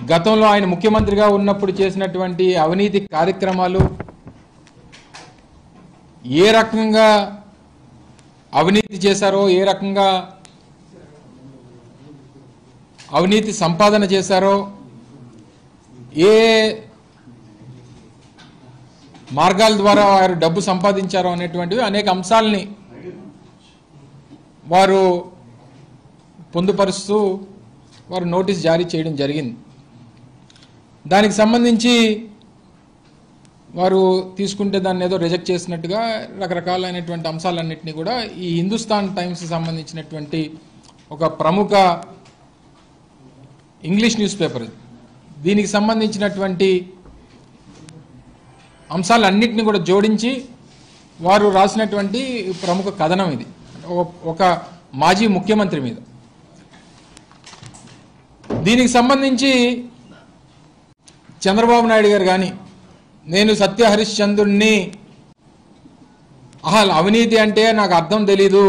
గతంలో ఆయన ముఖ్యమంత్రిగా ఉన్నప్పుడు చేసినటువంటి అవినీతి కార్యక్రమాలు ఏ రకంగా అవినీతి చేశారో ఏ రకంగా అవినీతి సంపాదన చేశారో ఏ మార్గాల ద్వారా వారు డబ్బు సంపాదించారో అనేటువంటివి అనేక అంశాలని వారు పొందుపరుస్తూ వారు నోటీస్ జారీ చేయడం జరిగింది దానికి సంబంధించి వారు తీసుకుంటే దాన్ని ఏదో రిజెక్ట్ చేసినట్టుగా రకరకాలైనటువంటి అంశాలన్నింటినీ కూడా ఈ హిందుస్థాన్ టైమ్స్ సంబంధించినటువంటి ఒక ప్రముఖ ఇంగ్లీష్ న్యూస్ పేపర్ ఇది. దీనికి సంబంధించినటువంటి అంశాలన్నింటినీ కూడా జోడించి వారు రాసినటువంటి ప్రముఖ కథనం ఇది ఒక- ఒక మాజీ ముఖ్యమంత్రి మీద దీనికి సంబంధించి చంద్రబాబు నాయుడు గారు కానీ నేను సత్య హరిశ్చంద్రుణ్ణి అసలు అవినీతి అంటే నాకు అర్థం తెలీదు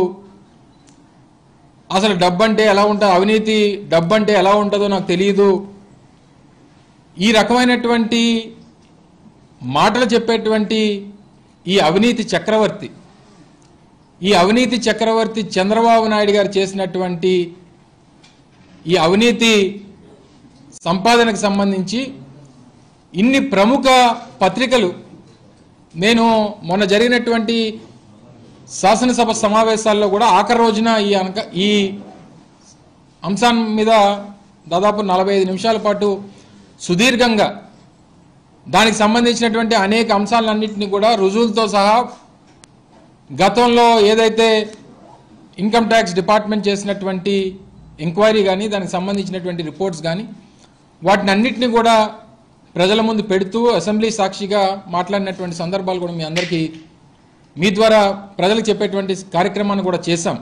అసలు డబ్బు అంటే ఎలా ఉంటుంది అవినీతి డబ్బు అంటే ఎలా ఉంటుందో నాకు తెలియదు ఈ రకమైనటువంటి మాటలు చెప్పేటువంటి ఈ అవినీతి చక్రవర్తి ఈ అవినీతి చక్రవర్తి చంద్రబాబు నాయుడు గారు చేసినటువంటి ఈ అవినీతి సంపాదనకు సంబంధించి ఇన్ని ప్రముఖ పత్రికలు నేను మొన్న జరిగినటువంటి శాసనసభ సమావేశాల్లో కూడా ఆఖరి రోజున ఈ అనక ఈ అంశం మీద దాదాపు నలభై ఐదు నిమిషాల పాటు సుదీర్ఘంగా దానికి సంబంధించినటువంటి అనేక అంశాలన్నింటినీ కూడా రుజువులతో సహా గతంలో ఏదైతే ఇన్కమ్ ట్యాక్స్ డిపార్ట్మెంట్ చేసినటువంటి ఎంక్వైరీ కానీ దానికి సంబంధించినటువంటి రిపోర్ట్స్ కానీ వాటిని అన్నిటిని కూడా ప్రజల ముందు పెడుతూ అసెంబ్లీ సాక్షిగా మాట్లాడినటువంటి సందర్భాలు కూడా మీ అందరికీ మీ ద్వారా ప్రజలకు చెప్పేటువంటి కార్యక్రమాన్ని కూడా చేశాం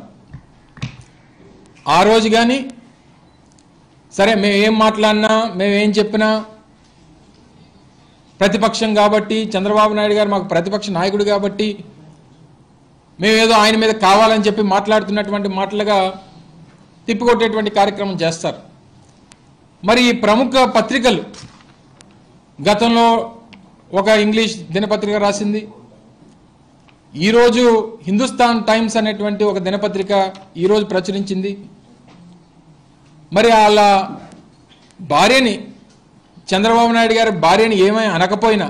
ఆ రోజు కానీ సరే మేము ఏం మాట్లాడినా మేము ఏం చెప్పినా ప్రతిపక్షం కాబట్టి చంద్రబాబు నాయుడు గారు మాకు ప్రతిపక్ష నాయకుడు కాబట్టి మేమేదో ఆయన మీద కావాలని చెప్పి మాట్లాడుతున్నటువంటి మాటలుగా తిప్పికొట్టేటువంటి కార్యక్రమం చేస్తారు మరి ఈ ప్రముఖ పత్రికలు గతంలో ఒక ఇంగ్లీష్ దినపత్రిక రాసింది ఈరోజు హిందుస్థాన్ టైమ్స్ అనేటువంటి ఒక దినపత్రిక ఈరోజు ప్రచురించింది మరి వాళ్ళ భార్యని చంద్రబాబు నాయుడు గారి భార్యని ఏమై అనకపోయినా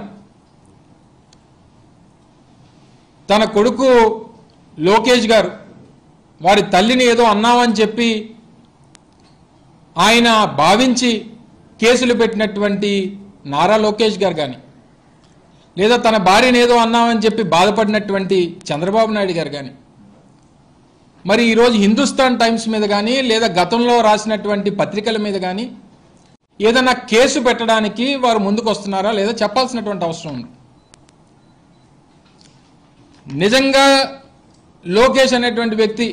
తన కొడుకు లోకేష్ గారు వారి తల్లిని ఏదో అన్నామని చెప్పి ఆయన భావించి కేసులు పెట్టినటువంటి నారా లోకేష్ గారు కానీ లేదా తన భార్యను ఏదో అన్నామని చెప్పి బాధపడినటువంటి చంద్రబాబు నాయుడు గారు కానీ మరి ఈరోజు హిందుస్థాన్ టైమ్స్ మీద కానీ లేదా గతంలో రాసినటువంటి పత్రికల మీద కానీ ఏదైనా కేసు పెట్టడానికి వారు ముందుకు వస్తున్నారా లేదా చెప్పాల్సినటువంటి అవసరం ఉంది నిజంగా లోకేష్ అనేటువంటి వ్యక్తి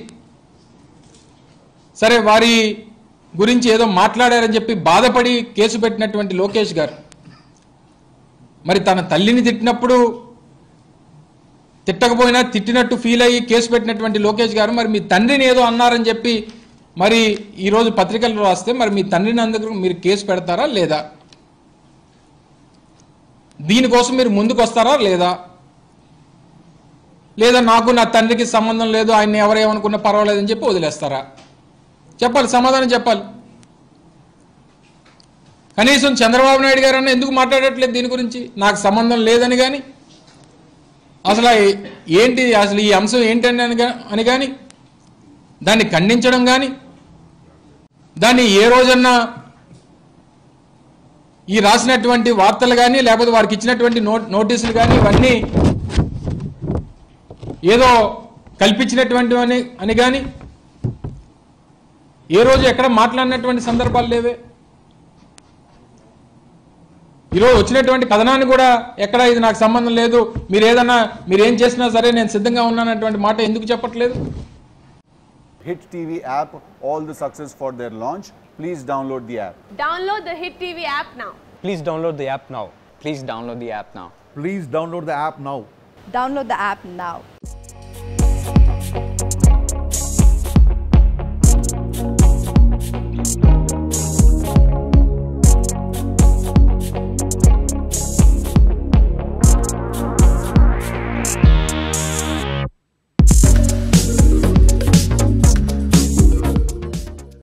సరే వారి గురించి ఏదో మాట్లాడారని చెప్పి బాధపడి కేసు పెట్టినటువంటి లోకేష్ గారు మరి తన తల్లిని తిట్టినప్పుడు తిట్టకపోయినా తిట్టినట్టు ఫీల్ అయ్యి కేసు పెట్టినటువంటి లోకేష్ గారు మరి మీ తండ్రిని ఏదో అన్నారని చెప్పి మరి ఈరోజు పత్రికల్లో రాస్తే మరి మీ తండ్రిని అందుకు మీరు కేసు పెడతారా లేదా దీనికోసం మీరు ముందుకు వస్తారా లేదా లేదా నాకు నా తండ్రికి సంబంధం లేదు ఆయన్ని ఎవరేమనుకున్నా పర్వాలేదని చెప్పి వదిలేస్తారా చెప్పాలి సమాధానం చెప్పాలి కనీసం చంద్రబాబు నాయుడు గారు అన్న ఎందుకు మాట్లాడట్లేదు దీని గురించి నాకు సంబంధం లేదని కానీ అసలు ఆ- ఏంటి అసలు ఈ అంశం ఏంటని అని గా- అని కానీ దాన్ని ఖండించడం కానీ దాన్ని ఏ రోజన్నా ఈ రాసినటువంటి వార్తలు కానీ లేకపోతే వారికి ఇచ్చినటువంటి నో నోటీసులు కానీ ఇవన్నీ ఏదో కల్పించినటువంటి అని అని కానీ ఏ రోజు ఎక్కడ మాట్లాడినటువంటి సందర్భాలు లేవే ఈరోజు వచ్చినటువంటి కథనాన్ని కూడా ఎక్కడ ఇది నాకు సంబంధం లేదు మీరు ఏదన్నా మీరు ఏం చేసినా సరే నేను సిద్ధంగా ఉన్నానటువంటి మాట ఎందుకు చెప్పట్లేదు Hit TV app, all the success for their launch. Please download the app. Download the Hit TV app now. Please download the app now. Please download the app now. Please download the app now. Download the app now.